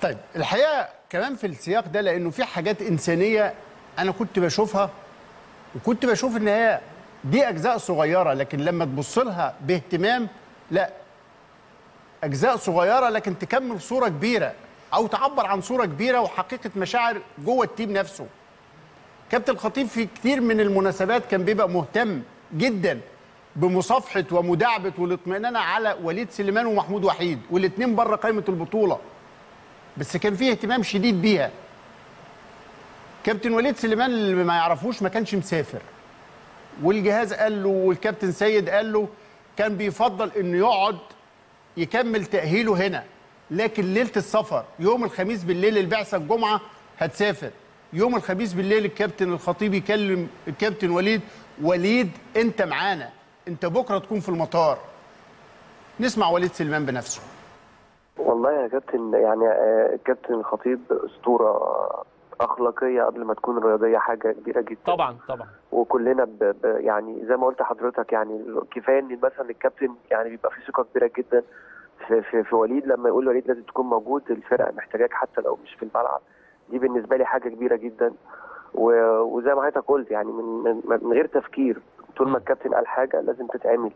طيب الحقيقه كمان في السياق ده لانه في حاجات انسانيه انا كنت بشوفها وكنت بشوف ان هي دي اجزاء صغيره لكن لما تبص لها باهتمام لا اجزاء صغيره لكن تكمل صوره كبيره او تعبر عن صوره كبيره وحقيقه مشاعر جوه التيم نفسه كابتن الخطيب في كتير من المناسبات كان بيبقى مهتم جدا بمصافحه ومداعبه والاطمئنان على وليد سليمان ومحمود وحيد والاثنين بره قائمه البطوله بس كان فيه اهتمام شديد بيها كابتن وليد سليمان اللي ما يعرفوش ما كانش مسافر والجهاز قال له والكابتن سيد قال له كان بيفضل انه يقعد يكمل تأهيله هنا لكن ليلة السفر يوم الخميس بالليل البعثة الجمعة هتسافر يوم الخميس بالليل الكابتن الخطيب يكلم الكابتن وليد وليد انت معانا انت بكرة تكون في المطار نسمع وليد سليمان بنفسه والله يا كابتن يعني آه، الكابتن الخطيب اسطوره اخلاقيه قبل ما تكون رياضيه حاجه كبيره جدا طبعا طبعا وكلنا ب... ب... يعني زي ما قلت لحضرتك يعني كفايه ان مثلا الكابتن يعني بيبقى في ثقه كبيره جدا في, في, في وليد لما يقول وليد لازم تكون موجود الفرقه محتاجاك حتى لو مش في الملعب دي بالنسبه لي حاجه كبيره جدا و... وزي ما حضرتك قلت يعني من, من, من غير تفكير طول ما الكابتن قال حاجه لازم تتعمل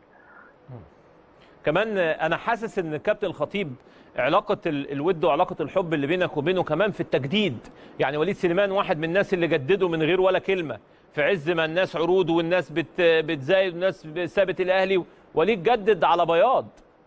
كمان انا حاسس ان الكابتن الخطيب علاقه ال- الود وعلاقه الحب اللي بينك وبينه كمان في التجديد يعني وليد سليمان واحد من الناس اللي جددوا من غير ولا كلمه في عز ما الناس عروض والناس بت بتزايد والناس سابت الاهلي وليد جدد على بياض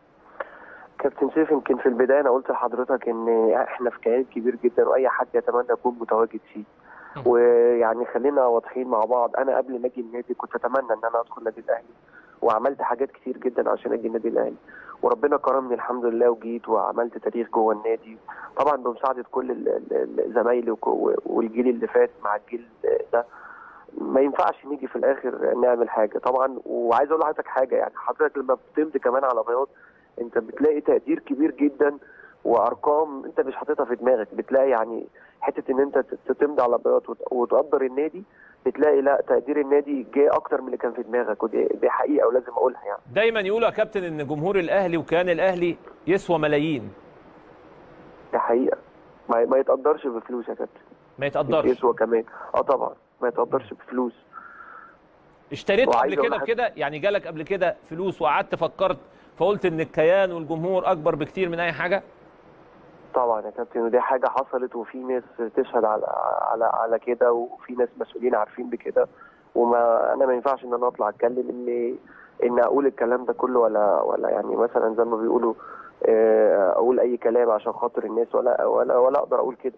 كابتن سيف يمكن في البدايه انا قلت لحضرتك ان احنا في كيان كبير جدا واي حد يتمنى يكون متواجد فيه ويعني خلينا واضحين مع بعض انا قبل ما اجي النادي كنت اتمنى ان انا ادخل النادي الاهلي وعملت حاجات كتير جدا عشان اجي النادي الاهلي وربنا كرمني الحمد لله وجيت وعملت تاريخ جوه النادي طبعا بمساعده كل ال- ال- ال- زمايلي وك- والجيل اللي فات مع الجيل ده ما ينفعش نيجي في الاخر نعمل حاجه طبعا وعايز اقول لحضرتك حاجه يعني حضرتك لما بتمضي كمان على بياض انت بتلاقي تقدير كبير جدا وارقام انت مش حاططها في دماغك بتلاقي يعني حته ان انت ت- تمضي على بياض وت- وتقدر النادي بتلاقي لا تقدير النادي جه اكتر من اللي كان في دماغك ودي دي حقيقه ولازم اقولها يعني دايما يقولوا يا كابتن ان جمهور الاهلي وكيان الاهلي يسوى ملايين دي حقيقه ما, ما يتقدرش بفلوس يا كابتن ما مش يتقدرش يسوى كمان اه طبعا ما يتقدرش بفلوس اشتريت وعايز قبل أقول كده لحضرتك- بكده يعني جالك قبل كده فلوس وقعدت فكرت فقلت ان الكيان والجمهور اكبر بكتير من اي حاجه طبعا يا كابتن ودي حاجه حصلت وفي ناس تشهد على على على كده وفي ناس مسؤولين عارفين بكده وما انا ما ينفعش ان انا اطلع اتكلم ان ان اقول الكلام ده كله ولا ولا يعني مثلا زي ما بيقولوا آه، اقول اي كلام عشان خاطر الناس ولا ولا ولا اقدر اقول كده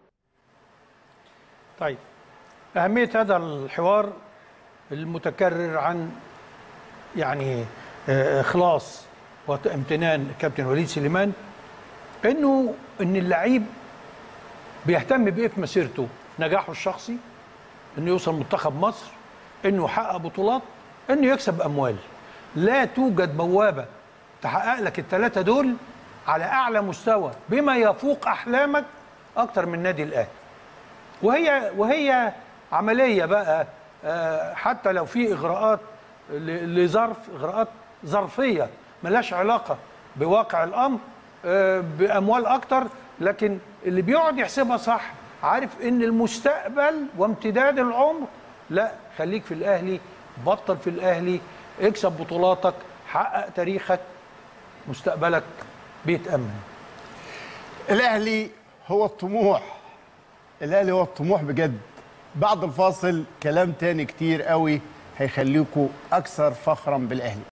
طيب أهمية هذا الحوار المتكرر عن يعني آه، إخلاص وامتنان كابتن وليد سليمان إنه إن اللعيب بيهتم بإيه في مسيرته نجاحه الشخصي إنه يوصل منتخب مصر إنه يحقق بطولات إنه يكسب أموال لا توجد بوابة تحقق لك الثلاثة دول على أعلى مستوى بما يفوق أحلامك أكتر من نادي الأهلي وهي وهي عمليه بقى آه، حتى لو في اغراءات ل- لظرف اغراءات ظرفيه ملهاش علاقه بواقع الامر آه، باموال اكتر لكن اللي بيقعد يحسبها صح عارف ان المستقبل وامتداد العمر لا خليك في الاهلي بطل في الاهلي اكسب بطولاتك حقق تاريخك مستقبلك بيتامن الاهلي هو الطموح الاهلي هو الطموح بجد بعد الفاصل كلام تاني كتير قوي هيخليكم اكثر فخرا بالاهلي